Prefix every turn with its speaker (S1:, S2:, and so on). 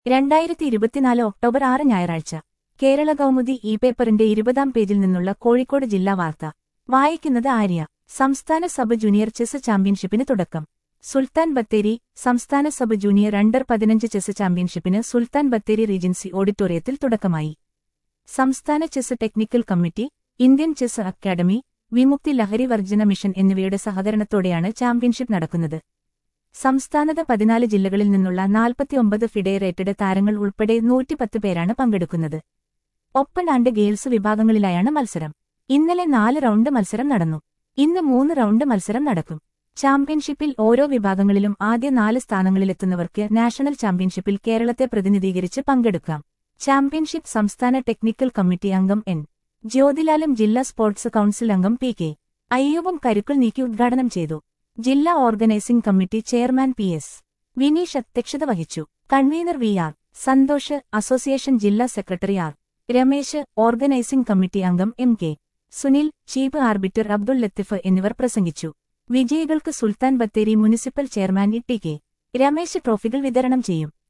S1: രണ്ടായിരത്തി ഇരുപത്തിനാല് ഒക്ടോബർ ആറ് ഞായറാഴ്ച കേരള കൗമുദി ഇ പേപ്പറിന്റെ ഇരുപതാം പേജിൽ നിന്നുള്ള കോഴിക്കോട് ജില്ലാ വാർത്ത വായിക്കുന്നത് ആര്യ സംസ്ഥാന സബ് ജൂനിയർ ചെസ് ചാമ്പ്യൻഷിപ്പിന് തുടക്കം സുൽത്താൻ ബത്തേരി സംസ്ഥാന സബ് ജൂനിയർ അണ്ടർ പതിനഞ്ച് ചെസ് ചാമ്പ്യൻഷിപ്പിന് സുൽത്താൻ ബത്തേരി റീജൻസി ഓഡിറ്റോറിയത്തിൽ തുടക്കമായി സംസ്ഥാന chess technical committee Indian chess academy Vimukthi ലഹരി വർജന മിഷൻ എന്നിവയുടെ സഹകരണത്തോടെയാണ് ചാമ്പ്യൻഷിപ്പ് നടക്കുന്നത് സംസ്ഥാനത്ത് പതിനാല് ജില്ലകളിൽ നിന്നുള്ള നാൽപ്പത്തിയൊമ്പത് ഫിഡേറേറ്റഡ് താരങ്ങൾ ഉൾപ്പെടെ നൂറ്റിപ്പത്ത് പേരാണ് പങ്കെടുക്കുന്നത് ഒപ്പൺ ആൻഡ് ഗേൾസ് വിഭാഗങ്ങളിലായാണ് മത്സരം ഇന്നലെ നാല് റൗണ്ട് മത്സരം നടന്നു ഇന്ന് മൂന്ന് റൗണ്ട് മത്സരം നടക്കും ചാമ്പ്യൻഷിപ്പിൽ ഓരോ വിഭാഗങ്ങളിലും ആദ്യ നാല് സ്ഥാനങ്ങളിലെത്തുന്നവർക്ക് നാഷണൽ ചാമ്പ്യൻഷിപ്പിൽ കേരളത്തെ പ്രതിനിധീകരിച്ച് പങ്കെടുക്കാം ചാമ്പ്യൻഷിപ്പ് സംസ്ഥാന ടെക്നിക്കൽ കമ്മിറ്റി അംഗം എൻ ജ്യോതിലാലും ജില്ലാ സ്പോർട്സ് കൌൺസിൽ അംഗം പി കെ അയ്യൂബും കരുക്കൾ നീക്കി ഉദ്ഘാടനം ചെയ്തു ജില്ലാ organising committee chairman P S Vineesh അധ്യക്ഷത വഹിച്ചു convener V R Santhosh association ജില്ലാ secretary R Ramesh organising committee അംഗം M K Sunil chief arbiter Abdul Latheef എന്നിവർ പ്രസംഗിച്ചു വിജയികൾക്ക് സുൽത്താൻ ബത്തേരി municipal chairman E T K Ramesh ട്രോഫികൾ വിതരണം ചെയ്യും